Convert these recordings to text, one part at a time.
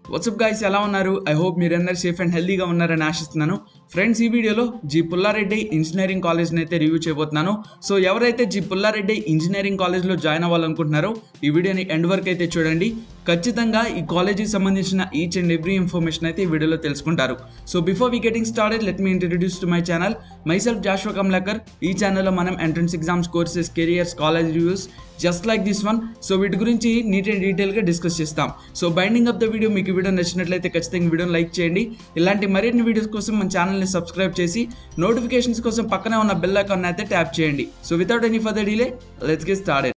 WhatsApp guys ఎలా ఉన్నారు I hope మీరందరూ సేఫ్ అండ్ హెల్దీగా ఉన్నారని ఆశిస్తున్నాను ఫ్రెండ్స్ ఈ వీడియోలో జీ పుల్లారెడ్డి ఇంజనీరింగ్ కాలేజ్ని అయితే రివ్యూ చేయబోతున్నాను సో ఎవరైతే జీ పుల్లారెడ్డి ఇంజనీరింగ్ కాలేజ్లో జాయిన్ అవ్వాలనుకుంటున్నారో ఈ వీడియోని ఎండ్ వరకు అయితే చూడండి ఖచ్చితంగా ఈ కాలేజీకి సంబంధించిన ఈచ్ అండ్ ఎవ్రీ ఇన్ఫర్మేషన్ అయితే ఈ వీడియోలో తెలుసుకుంటారు so before we getting started let me introduce to my channel myself Joshua Kamalakar ఈ ఛానల్లో మనం entrance exams courses careers college reviews just like this one so వీటి గురించి నీట్ అండ్ డీటెయిల్గా డిస్కస్ చేస్తాం so binding of the video మీకు video నచ్చినట్లయితే ఖచ్చితంగా వీడియోని లైక్ చేయండి ఇలాంటి మరిన్ని వీడియోస్ కోసం మన ఛానల్ని సబ్స్క్రైబ్ చేసి నోటిఫికేషన్స్ కోసం పక్కనే ఉన్న బెల్ ఐకాన్ అయితే ట్యాప్ చేయండి so without any further delay let's get started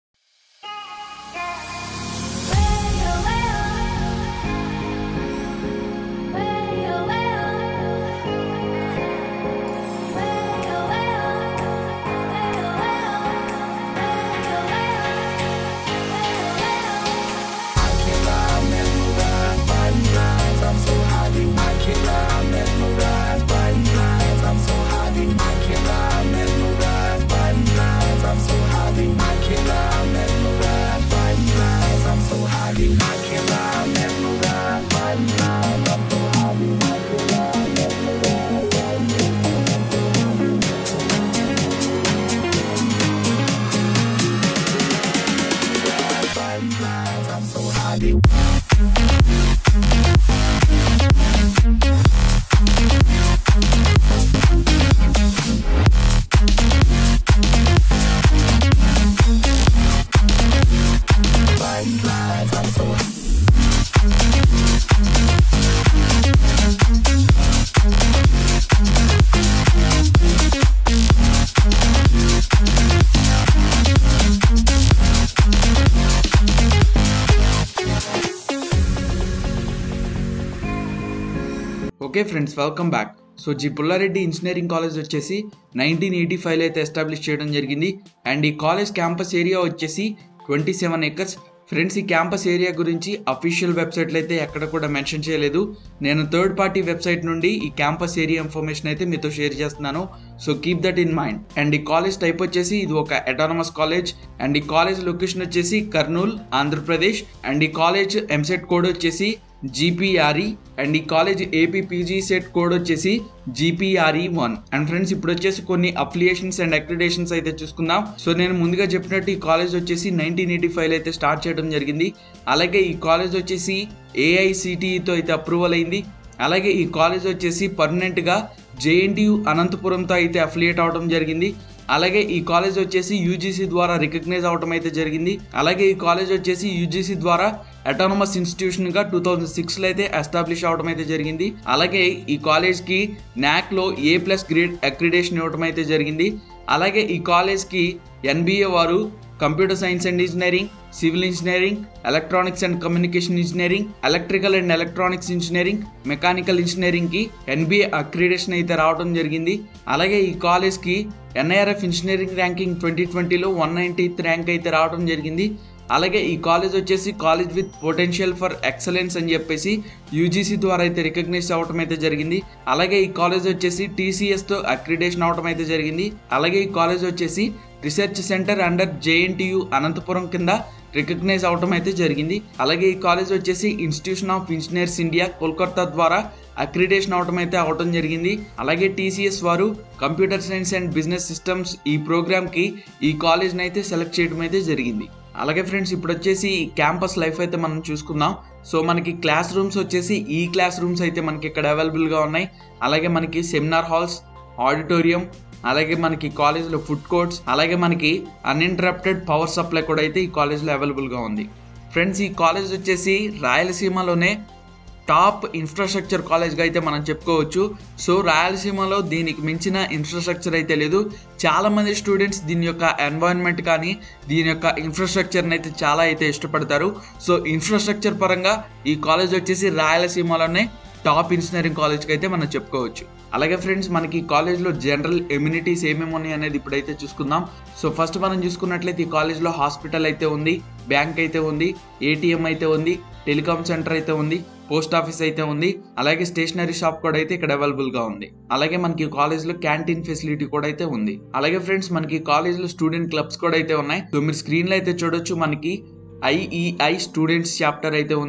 okay friends welcome back so G Pullareddy engineering college వచ్చేసి నైన్టీన్ ఎయిటీ ఫైవ్లో అయితే ఎస్టాబ్లిష్ చేయడం జరిగింది అండ్ ఈ కాలేజ్ క్యాంపస్ ఏరియా వచ్చేసి ట్వంటీ సెవెన్ ఎకర్స్ ఫ్రెండ్స్ ఈ క్యాంపస్ ఏరియా గురించి అఫీషియల్ వెబ్సైట్లో అయితే ఎక్కడ కూడా మెన్షన్ చేయలేదు నేను థర్డ్ పార్టీ వెబ్సైట్ నుండి ఈ క్యాంపస్ ఏరియా ఇన్ఫర్మేషన్ అయితే మీతో షేర్ చేస్తున్నాను so keep that in mind and ఈ కాలేజ్ టైప్ వచ్చేసి ఇది ఒక అటానమస్ కాలేజ్ అండ్ ఈ కాలేజ్ లొకేషన్ వచ్చేసి కర్నూల్ ఆంధ్రప్రదేశ్ అండ్ ఈ కాలేజ్ ఎంసెట్ కోడ్ వచ్చేసి జీపీఆర్ఈ అండ్ ఈ college AP PG set code వచ్చేసి జీపీఆర్ఈ వన్ అండ్ ఫ్రెండ్స్ ఇప్పుడు వచ్చేసి కొన్ని అప్లికేషన్స్ అండ్ అక్రిడేషన్స్ అయితే చూసుకుందాం సో నేను ముందుగా చెప్పినట్టు ఈ కాలేజ్ వచ్చేసి నైన్టీన్ ఎయిటీ ఫైవ్ అయితే స్టార్ట్ చేయడం జరిగింది అలాగే ఈ కాలేజ్ వచ్చేసి ఏఐసిటిఈతో అయితే అప్రూవల్ అయింది అలాగే ఈ కాలేజ్ వచ్చేసి పర్మనెంట్గా జేఎన్టీయు అనంతపురంతో అయితే అఫిలియేట్ అవడం జరిగింది అలాగే ఈ కాలేజ్ వచ్చేసి యూజీసీ ద్వారా రికగ్నైజ్ అవడం అయితే జరిగింది అలాగే ఈ కాలేజ్ వచ్చేసి యూజీసీ ద్వారా అటానమస్ ఇన్స్టిట్యూషన్ గా టూ థౌజండ్ సిక్స్ లో అయితే ఎస్టాబ్లిష్ అవడం అయితే జరిగింది అలాగే ఈ కాలేజ్ కి నాక్ లో ఏ ప్లస్ గ్రేడ్ అక్రిడేషన్ ఇవ్వడం అయితే జరిగింది అలాగే ఈ కాలేజ్ కి ఎన్బిఏ వారు computer science and engineering civil engineering electronics and communication engineering electrical and electronics engineering mechanical engineering కి ఎన్బిఏ అక్రిడేషన్ అయితే రావడం జరిగింది అలాగే ఈ కాలేజ్ కి ఎన్ఐఆర్ఎఫ్ ఇంజనీరింగ్ ర్యాంకింగ్ ట్వంటీ ట్వంటీలో వన్ నైన్టీత్ ర్యాంక్ అయితే రావడం జరిగింది అలాగే ఈ కాలేజ్ వచ్చేసి college with potential for excellence అని చెప్పేసి యూజీసీ ద్వారా అయితే రికగ్నైజ్ అవ్వడం అయితే జరిగింది అలాగే ఈ కాలేజ్ వచ్చేసి టీసీఎస్తో అక్రిడేషన్ అవడం అయితే జరిగింది అలాగే ఈ కాలేజ్ వచ్చేసి research centre under JNTU Anantapur కింద రికగ్నైజ్ అవడం అయితే జరిగింది అలాగే ఈ కాలేజ్ వచ్చేసి institution of engineers India Kolkata ద్వారా అక్రిడేషన్ అవడం అయితే అవడం జరిగింది అలాగే టీసీఎస్ వారు computer science and business systems ఈ ప్రోగ్రామ్కి ఈ కాలేజ్ని అయితే సెలెక్ట్ చేయడం అయితే జరిగింది అలాగే ఫ్రెండ్స్ ఇప్పుడు వచ్చేసి క్యాంపస్ లైఫ్ అయితే మనం చూసుకుందాం సో మనకి క్లాస్ రూమ్స్ వచ్చేసి ఈ క్లాస్ రూమ్స్ అయితే మనకి ఇక్కడ అవైలబుల్గా ఉన్నాయి అలాగే మనకి సెమినార్ హాల్స్ ఆడిటోరియం అలాగే మనకి కాలేజ్లో ఫుడ్ కోర్ట్స్ అలాగే మనకి అన్ఇంటరప్టెడ్ పవర్ సప్లై కూడా అయితే ఈ కాలేజ్లో అవైలబుల్గా ఉంది ఫ్రెండ్స్ ఈ కాలేజ్ వచ్చేసి రాయలసీమలోనే టాప్ ఇన్ఫ్రాస్ట్రక్చర్ కాలేజ్గా అయితే మనం చెప్పుకోవచ్చు సో రాయలసీమలో దీనికి మించిన ఇన్ఫ్రాస్ట్రక్చర్ అయితే లేదు చాలామంది స్టూడెంట్స్ దీని యొక్క ఎన్వైరన్మెంట్ కానీ దీని యొక్క ఇన్ఫ్రాస్ట్రక్చర్ని అయితే చాలా అయితే ఇష్టపడతారు సో ఇన్ఫ్రాస్ట్రక్చర్ పరంగా ఈ కాలేజ్ వచ్చేసి రాయలసీమలోనే టాప్ ఇంజనీరింగ్ కాలేజ్కి అయితే మనం చెప్పుకోవచ్చు అలాగే ఫ్రెండ్స్ మనకి కాలేజ్లో జనరల్ ఎమ్యూనిటీస్ ఏమేమి ఉన్నాయి అనేది ఇప్పుడైతే చూసుకుందాం సో ఫస్ట్ మనం చూసుకున్నట్లయితే ఈ కాలేజ్లో హాస్పిటల్ అయితే ఉంది బ్యాంక్ అయితే ఉంది ఏటీఎం అయితే ఉంది టెలికాం సెంటర్ అయితే ఉంది పోస్ట్ ఆఫీస్ అయితే ఉంది అలాగే స్టేషనరీ షాప్ కూడా అయితే ఇక్కడ అవైలబుల్ గా ఉంది అలాగే మనకి కాలేజ్ లో క్యాంటీన్ ఫెసిలిటీ కూడా అయితే ఉంది అలాగే ఫ్రెండ్స్ మనకి కాలేజ్ లో స్టూడెంట్ క్లబ్స్ కూడా అయితే ఉన్నాయి సో మీరు స్క్రీన్ లో అయితే చూడొచ్చు మనకి ఐఈఐ స్టూడెంట్స్ చాప్టర్ అయితే ఉంది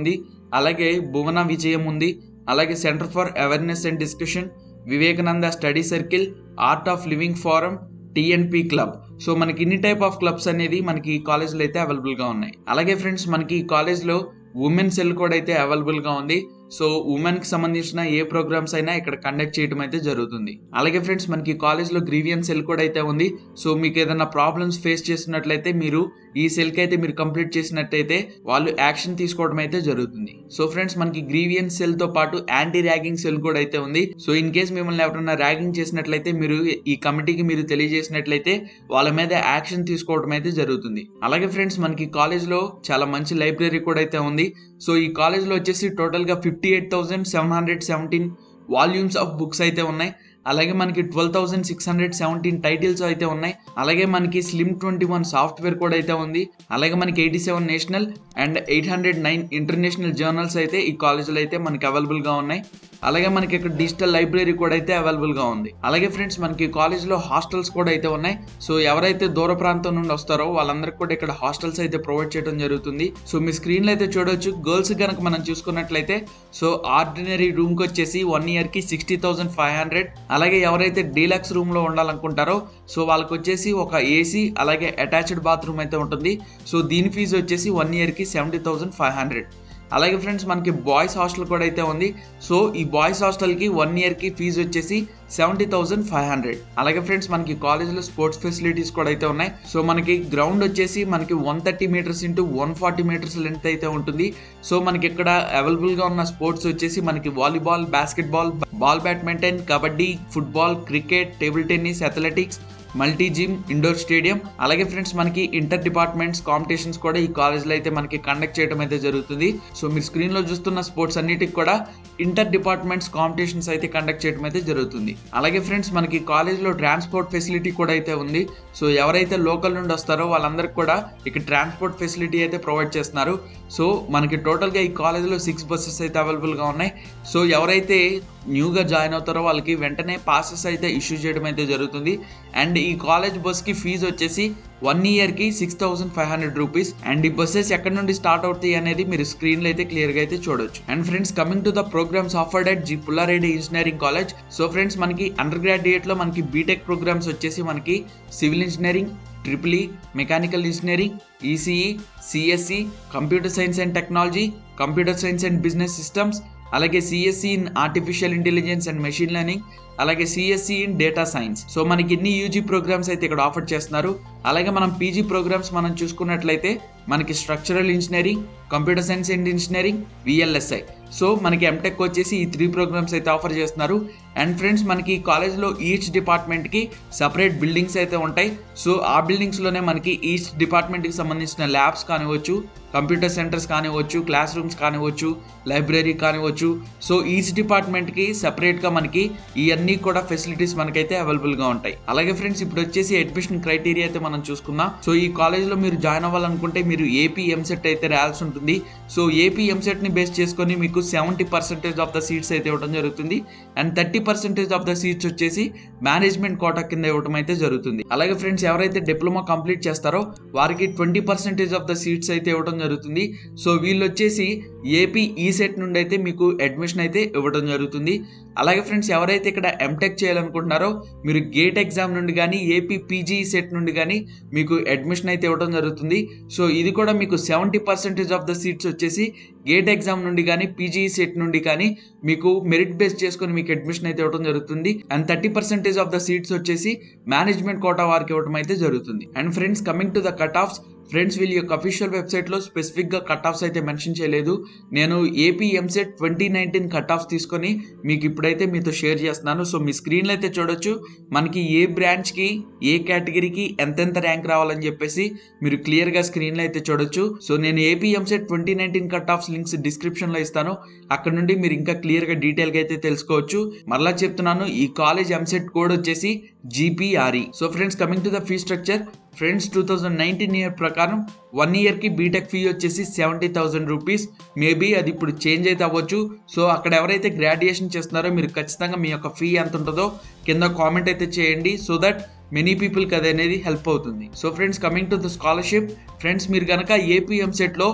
అలాగే భువన విజయం ఉంది అలాగే centre for awareness and discussion Vivekananda study circle art of living forum TNP club so మనకి ఇన్ని టైప్ ఆఫ్ క్లబ్స్ అనేది మనకి ఈ కాలేజ్లో అయితే అవైలబుల్గా ఉన్నాయి అలాగే ఫ్రెండ్స్ మనకి ఈ కాలేజ్లో ఉమెన్ సెల్ కూడా అయితే అవైలబుల్గా ఉంది సో ఉమెన్కి సంబంధించిన ఏ ప్రోగ్రామ్స్ అయినా ఇక్కడ కండక్ట్ చేయడం అయితే జరుగుతుంది అలాగే ఫ్రెండ్స్ మనకి కాలేజ్లో గ్రీవియన్ సెల్ కూడా అయితే ఉంది సో మీకు ఏదైనా ప్రాబ్లమ్స్ ఫేస్ చేస్తున్నట్లయితే మీరు ఈ సెల్కి అయితే మీరు కంప్లీట్ చేసినట్టయితే వాళ్ళు యాక్షన్ తీసుకోవడం అయితే జరుగుతుంది సో ఫ్రెండ్స్ మనకి గ్రీవియన్ సెల్తో పాటు యాంటీ ర్యాగింగ్ సెల్ కూడా అయితే ఉంది సో ఇన్ కేస్ మిమ్మల్ని ఎవరైనా ర్యాగింగ్ చేసినట్లయితే మీరు ఈ కమిటీకి మీరు తెలియజేసినట్లయితే వాళ్ళ మీద యాక్షన్ తీసుకోవడం అయితే జరుగుతుంది అలాగే ఫ్రెండ్స్ మనకి కాలేజ్లో చాలా మంచి లైబ్రరీ కూడా అయితే ఉంది సో ఈ కాలేజ్లో వచ్చేసి టోటల్గా fifty eight thousand seven hundred seventeen volumes of books అయితే ఉన్నాయి అలాగే మనకి twelve thousand six hundred seventeen titles అయితే ఉన్నాయి అలాగే మనకి స్లిమ్ ట్వంటీ వన్ సాఫ్ట్వేర్ కూడా అయితే ఉంది అలాగే మనకి eighty seven national and eight hundred nine international journals అయితే ఈ కాలేజీలో అయితే మనకి అవైలబుల్గా ఉన్నాయి అలాగే మనకి ఇక్కడ డిజిటల్ లైబ్రరీ కూడా అయితే అవైలబుల్గా ఉంది అలాగే ఫ్రెండ్స్ మనకి కాలేజ్లో హాస్టల్స్ కూడా అయితే ఉన్నాయి సో ఎవరైతే దూర ప్రాంతం నుండి వస్తారో వాళ్ళందరికీ కూడా ఇక్కడ హాస్టల్స్ అయితే ప్రొవైడ్ చేయడం జరుగుతుంది సో మీ స్క్రీన్లో అయితే చూడొచ్చు గర్ల్స్ కనుక మనం చూసుకున్నట్లయితే సో ఆర్డినరీ రూమ్కి వచ్చేసి వన్ ఇయర్కి సిక్స్టీ థౌసండ్ ఫైవ్ హండ్రెడ్ అలాగే ఎవరైతే డీలక్స్ రూమ్లో ఉండాలనుకుంటారో సో వాళ్ళకి వచ్చేసి ఒక ఏసీ అలాగే అటాచ్డ్ బాత్రూమ్ అయితే ఉంటుంది సో దీని ఫీజు వచ్చేసి వన్ ఇయర్కి సెవెంటీ థౌసండ్ ఫైవ్ హండ్రెడ్ అలాగే ఫ్రెండ్స్ మనకి బాయ్స్ హాస్టల్ కూడా అయితే ఉంది సో ఈ బాయ్స్ హాస్టల్కి వన్ ఇయర్కి ఫీజు వచ్చేసి సెవెంటీ థౌసండ్ ఫైవ్ హండ్రెడ్ అలాగే ఫ్రెండ్స్ మనకి కాలేజ్లో స్పోర్ట్స్ ఫెసిలిటీస్ కూడా అయితే ఉన్నాయి సో మనకి గ్రౌండ్ వచ్చేసి మనకి one thirty metres into one forty metres length అయితే ఉంటుంది సో మనకి ఇక్కడ అవైలబుల్గా ఉన్న స్పోర్ట్స్ వచ్చేసి మనకి volleyball basketball ball badminton kabaddi football cricket table tennis athletics multi gym indoor stadium అలాగే ఫ్రెండ్స్ మనకి ఇంటర్ డిపార్ట్మెంట్స్ కాంపిటీషన్స్ కూడా ఈ కాలేజ్లో అయితే మనకి కండక్ట్ చేయడం అయితే జరుగుతుంది సో మీరు స్క్రీన్లో చూస్తున్న స్పోర్ట్స్ అన్నిటికి కూడా ఇంటర్ డిపార్ట్మెంట్స్ కాంపిటీషన్స్ అయితే కండక్ట్ చేయడం అయితే జరుగుతుంది అలాగే ఫ్రెండ్స్ మనకి కాలేజ్లో ట్రాన్స్పోర్ట్ ఫెసిలిటీ కూడా అయితే ఉంది సో ఎవరైతే లోకల్ నుండి వస్తారో వాళ్ళందరికీ కూడా ఇక్కడ ట్రాన్స్పోర్ట్ ఫెసిలిటీ అయితే ప్రొవైడ్ చేస్తున్నారు సో మనకి టోటల్గా ఈ కాలేజ్లో సిక్స్ బస్సెస్ అయితే అవైలబుల్గా ఉన్నాయి సో ఎవరైతే న్యూగా జాయిన్ అవుతారో వాళ్ళకి వెంటనే పాసెస్ అయితే ఇష్యూ చేయడం అయితే జరుగుతుంది అండ్ ఈ కాలేజ్ బస్కి ఫీజు వచ్చేసి వన్ ఇయర్కి six thousand five hundred rupees and ఈ బస్సెస్ ఎక్కడి నుండి స్టార్ట్ అవుతాయి అనేది మీరు స్క్రీన్లో అయితే క్లియర్గా అయితే చూడొచ్చు and friends coming to the programmes offered at G Pullareddy engineering college so friends మనకి అండర్ గ్రాడ్యుయేట్లో మనకి బీటెక్ ప్రోగ్రామ్స్ వచ్చేసి మనకి civil engineering triple E mechanical engineering ECE CSC computer science and technology computer science and business systems అలాగే CSC in artificial intelligence and machine learning అలాగే CSC in data science so మనకి ఎన్ని UG programmes అయితే ఇక్కడ offer చేస్తున్నారు అలాగే మనం PG programmes మనం చూసుకున్నట్లయితే మనకి structural engineering computer science and engineering VLSI so మనకి ఎంటెక్ వచ్చేసి ఈ త్రీ ప్రోగ్రామ్స్ అయితే ఆఫర్ చేస్తున్నారు అండ్ ఫ్రెండ్స్ మనకి కాలేజ్లో ఈచ్ డిపార్ట్మెంట్కి సపరేట్ బిల్డింగ్స్ అయితే ఉంటాయి సో ఆ బిల్డింగ్స్లోనే మనకి ఈచ్ డిపార్ట్మెంట్కి సంబంధించిన ల్యాబ్స్ కానివ్వచ్చు కంప్యూటర్ సెంటర్స్ కానివ్వచ్చు క్లాస్ రూమ్స్ కానివ్వచ్చు లైబ్రరీ కానివ్వచ్చు సో ఈచ్ డిపార్ట్మెంట్కి సపరేట్గా మనకి ఇవన్నీ కూడా ఫెసిలిటీస్ మనకైతే అవైలబుల్గా ఉంటాయి అలాగే ఫ్రెండ్స్ ఇప్పుడు వచ్చేసి అడ్మిషన్ క్రైటీరియా అయితే మనం చూసుకుందాం సో ఈ కాలేజ్లో మీరు జాయిన్ అవ్వాలనుకుంటే మీరు ఏపీ ఎంసెట్ అయితే రాయాల్సి ఉంటుంది సో ఏపీ ఎంసెట్ని బేస్ చేసుకొని మీకు seventy percentage of the seats అయితే ఇవ్వడం జరుగుతుంది and thirty percentage of the seats వచ్చేసి మేనేజ్మెంట్ కోటా కింద ఇవ్వడం అయితే జరుగుతుంది అలాగే ఫ్రెండ్స్ ఎవరైతే డిప్లొమా కంప్లీట్ చేస్తారో వారికి twenty percentage of the seats అయితే ఇవ్వడం జరుగుతుంది సో వీళ్ళు వచ్చేసి ఏపీ ఈ సెట్ నుండి అయితే మీకు అడ్మిషన్ అయితే ఇవ్వడం జరుగుతుంది అలాగే ఫ్రెండ్స్ ఎవరైతే ఇక్కడ ఎంటెక్ చేయాలనుకుంటున్నారో మీరు గేట్ ఎగ్జామ్ నుండి కానీ ఏపీ పీజీ సెట్ నుండి కానీ మీకు అడ్మిషన్ అయితే ఇవ్వడం జరుగుతుంది సో ఇది కూడా మీకు seventy percentage of the seats వచ్చేసి గేట్ ఎగ్జామ్ నుండి కానీ పీజీ సెట్ నుండి కానీ మీకు మెరిట్ బేస్ చేసుకొని మీకు అడ్మిషన్ అయితే ఇవ్వడం జరుగుతుంది and thirty percentage of the seats వచ్చేసి మేనేజ్మెంట్ కోటా వారికి ఇవ్వడం అయితే జరుగుతుంది and friends coming to the cut offs friends వీళ్ళ యొక్క అఫీషియల్ వెబ్సైట్లో స్పెసిఫిక్గా కట్ ఆఫ్స్ అయితే మెన్షన్ చేయలేదు నేను AP EAMCET twenty nineteen cut offs తీసుకొని మీకు ఇప్పుడైతే మీతో షేర్ చేస్తున్నాను సో మీ స్క్రీన్లో అయితే చూడొచ్చు మనకి ఏ బ్రాంచ్కి ఏ కేటగిరీకి ఎంతెంత ర్యాంక్ రావాలని చెప్పేసి మీరు క్లియర్గా స్క్రీన్లో అయితే చూడొచ్చు సో నేను AP EAMCET twenty nineteen cut cutoffs links డిస్క్రిప్షన్లో ఇస్తాను అక్కడ నుండి మీరు ఇంకా క్లియర్గా డీటెయిల్గా అయితే తెలుసుకోవచ్చు మరలా చెప్తున్నాను ఈ కాలేజ్ ఎంసెట్ కోడ్ వచ్చేసి GPRE so friends coming to the fee structure friends two thousand nineteen year ప్రకారం వన్ ఇయర్కి బీటెక్ ఫీ వచ్చేసి సెవెంటీ థౌసండ్ రూపీస్ మేబీ అది ఇప్పుడు చేంజ్ అయితే అవ్వచ్చు సో అక్కడ ఎవరైతే గ్రాడ్యుయేషన్ చేస్తున్నారో మీరు ఖచ్చితంగా మీ యొక్క ఫీ ఎంత ఉంటుందో కింద కామెంట్ అయితే చేయండి సో దట్ మెనీ పీపుల్కి అది అనేది హెల్ప్ అవుతుంది so friends coming to the scholarship friends మీరు కనుక ఏపీ ఎంసెట్లో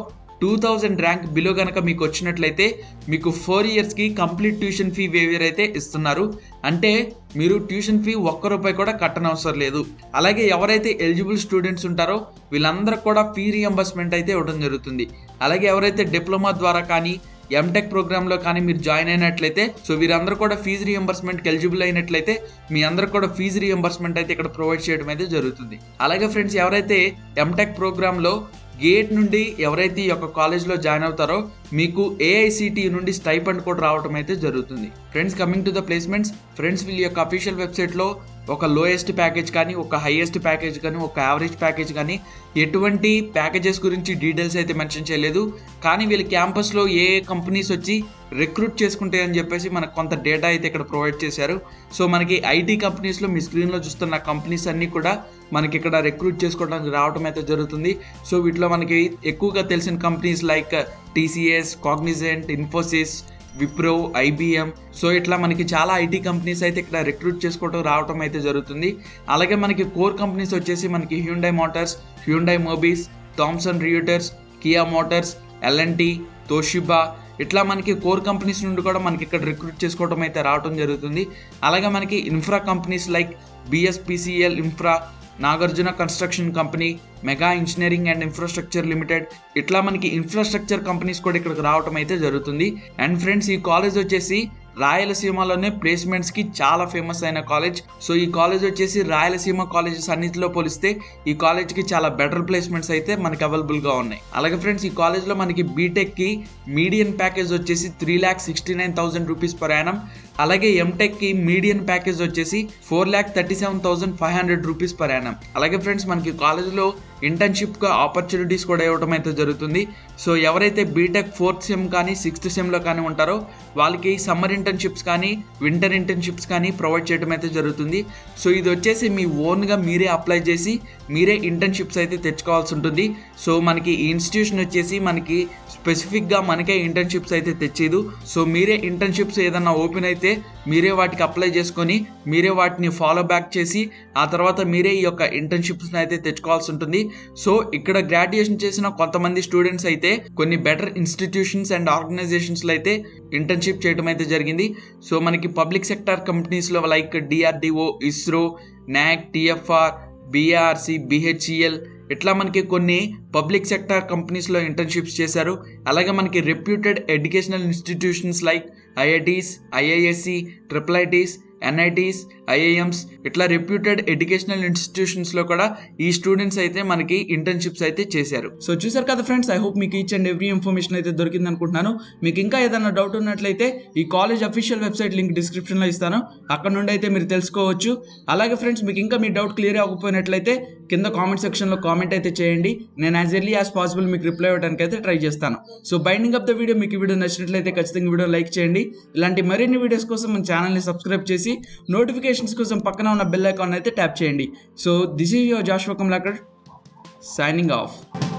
టూ థౌజండ్ ర్యాంక్ బిలో కనుక మీకు వచ్చినట్లయితే మీకు ఫోర్ ఇయర్స్కి కంప్లీట్ ట్యూషన్ ఫీ వేవియర్ అయితే ఇస్తున్నారు అంటే మీరు ట్యూషన్ ఫీ ఒక్క రూపాయి కూడా కట్టనవసరం లేదు అలాగే ఎవరైతే ఎలిజిబుల్ స్టూడెంట్స్ ఉంటారో వీళ్ళందరికి కూడా ఫీ రియంబర్స్మెంట్ అయితే ఇవ్వడం జరుగుతుంది అలాగే ఎవరైతే డిప్లొమా ద్వారా కానీ ఎంటెక్ ప్రోగ్రామ్లో కానీ మీరు జాయిన్ అయినట్లయితే సో వీరందరూ కూడా ఫీజు రియంబర్స్మెంట్కి ఎలిజిబుల్ అయినట్లయితే మీ అందరూ కూడా ఫీజు రియంబర్స్మెంట్ అయితే ఇక్కడ ప్రొవైడ్ చేయడం అయితే జరుగుతుంది అలాగే ఫ్రెండ్స్ ఎవరైతే ఎంటెక్ ప్రోగ్రాంలో గేట్ నుండి ఎవరైతే ఈ యొక్క కాలేజ్లో జాయిన్ అవుతారో మీకు ఏఐసిటి నుండి స్టైపండ్ కూడా రావడం అయితే జరుగుతుంది friends coming to the placements friends వీళ్ళ యొక్క అఫీషియల్ వెబ్సైట్లో ఒక లోయెస్ట్ ప్యాకేజ్ కానీ ఒక హైయెస్ట్ ప్యాకేజ్ కానీ ఒక యావరేజ్ ప్యాకేజ్ కానీ ఎటువంటి ప్యాకేజెస్ గురించి డీటెయిల్స్ అయితే మెన్షన్ చేయలేదు కానీ వీళ్ళ క్యాంపస్లో ఏ ఏ కంపెనీస్ వచ్చి రిక్రూట్ చేసుకుంటే అని చెప్పేసి మనకు కొంత డేటా అయితే ఇక్కడ ప్రొవైడ్ చేశారు సో మనకి ఐటీ కంపెనీస్లో మీ స్క్రీన్లో చూస్తున్న కంపెనీస్ అన్నీ కూడా మనకి ఇక్కడ రిక్రూట్ చేసుకోవడానికి రావడం అయితే జరుగుతుంది సో వీటిలో మనకి ఎక్కువగా తెలిసిన companies like TCS Cognizant Infosys Wipro IBM so ఇట్లా మనకి చాలా ఐటీ కంపెనీస్ అయితే ఇక్కడ రిక్రూట్ చేసుకోవడం రావడం అయితే జరుగుతుంది అలాగే మనకి కోర్ కంపెనీస్ వచ్చేసి మనకి Hyundai Motors Hyundai Mobis Thomson Reuters Kia Motors LNT Toshiba ఇట్లా మనకి కోర్ కంపెనీస్ నుండి కూడా మనకి ఇక్కడ రిక్రూట్ చేసుకోవడం అయితే రావడం జరుగుతుంది అలాగే మనకి infra companies like BSPCL infra Nagarjuna construction company Megha Engineering and Infrastructure Limited ఇట్లా మనకి ఇన్ఫ్రాస్ట్రక్చర్ కంపెనీస్ కూడా ఇక్కడికి రావడం అయితే జరుగుతుంది అండ్ ఫ్రెండ్స్ ఈ కాలేజ్ వచ్చేసి రాయలసీమలోనే ప్లేస్మెంట్స్కి చాలా ఫేమస్ అయిన కాలేజ్ సో ఈ కాలేజ్ వచ్చేసి రాయలసీమ కాలేజెస్ అన్నిటిలో పోలిస్తే ఈ కాలేజ్కి చాలా బెటర్ ప్లేస్మెంట్స్ అయితే మనకి అవైలబుల్గా ఉన్నాయి అలాగే ఫ్రెండ్స్ ఈ కాలేజ్లో మనకి బీటెక్కి మీడియన్ ప్యాకేజ్ వచ్చేసి three lakh sixty nine thousand rupees per annum అలాగే ఎంటెక్కి మీడియన్ ప్యాకేజ్ వచ్చేసి four lakh thirty seven thousand five hundred rupees per annum అలాగే ఫ్రెండ్స్ మనకి కాలేజ్లో ఇంటర్న్షిప్గా ఆపర్చునిటీస్ కూడా ఇవ్వడం అయితే జరుగుతుంది సో ఎవరైతే బీటెక్ ఫోర్త్ సెమ్ కానీ సిక్స్త్ సెమ్లో కానీ ఉంటారో వాళ్ళకి సమ్మర్ ఇంటర్న్షిప్స్ కానీ వింటర్ ఇంటర్న్షిప్స్ కానీ ప్రొవైడ్ చేయడం అయితే జరుగుతుంది సో ఇది వచ్చేసి మీ ఓన్గా మీరే అప్లై చేసి మీరే ఇంటర్న్షిప్స్ అయితే తెచ్చుకోవాల్సి ఉంటుంది సో మనకి ఈ ఇన్స్టిట్యూషన్ వచ్చేసి మనకి స్పెసిఫిక్గా మనకే ఇంటర్న్షిప్స్ అయితే తెచ్చేదు సో మీరే ఇంటర్న్షిప్స్ ఏదన్నా ఓపెన్ అయితే మీరే వాటికి అప్లై చేసుకొని మీరే వాటిని ఫాలో బ్యాక్ చేసి ఆ తర్వాత మీరే ఈ యొక్క ఇంటర్న్షిప్స్ని అయితే తెచ్చుకోవాల్సి ఉంటుంది సో ఇక్కడ గ్రాడ్యుయేషన్ చేసిన కొంతమంది స్టూడెంట్స్ అయితే కొన్ని బెటర్ ఇన్స్టిట్యూషన్స్ అండ్ ఆర్గనైజేషన్స్లో అయితే ఇంటర్న్షిప్ చేయడం అయితే జరిగింది సో మనకి పబ్లిక్ సెక్టార్ కంపెనీస్లో like DRDO ISRO NAC TFR బీఆర్సి BHEL ఇట్లా మనకి కొన్ని పబ్లిక్ సెక్టార్ కంపెనీస్లో ఇంటర్న్షిప్స్ చేశారు అలాగే మనకి reputed educational institutions like IITs IISc triple ITs NITs IIMs ఇట్లా రెప్యూటెడ్ ఎడ్యుకేషనల్ ఇన్స్టిట్యూషన్స్లో కూడా ఈ స్టూడెంట్స్ అయితే మనకి ఇంటర్న్షిప్స్ అయితే చేశారు సో చూసారు కదా ఫ్రెండ్స్ ఐ హోప్ మీకు ఈచ్ అండ్ ఎవ్రీ ఇన్ఫర్మేషన్ అయితే దొరికింది అనుకుంటున్నాను మీకు ఇంకా ఏదైనా డౌట్ ఉన్నట్లయితే ఈ కాలేజ్ అఫీషియల్ వెబ్సైట్ లింక్ డిస్క్రిప్షన్లో ఇస్తాను అక్కడ నుండి అయితే మీరు తెలుసుకోవచ్చు అలాగే ఫ్రెండ్స్ మీకు ఇంకా మీ డౌట్ క్లియర్ అవ్వకపోయినట్లయితే కింద కామెంట్ సెక్షన్లో కామెంట్ అయితే చేయండి నేను యాజ్ ఎర్లీ యాజ్ పాసిబుల్ మీకు రిప్లై ఇవ్వడానికి అయితే ట్రై చేస్తాను so binding up the video మీకు ఈ వీడియో నచ్చినట్లయితే ఖచ్చితంగా వీడియో లైక్ చేయండి ఇలాంటి మరిన్ని వీడియోస్ కోసం మన ఛానల్ని సబ్స్క్రైబ్ చేసి నోటిఫికేషన్స్ కోసం పక్కన ఉన్న బెల్ ఐకాన్ అయితే ట్యాప్ చేయండి సో దిస్ ఈజ్ యువర్ జాష్ వకమ్ లాకర్ సైనింగ్ ఆఫ్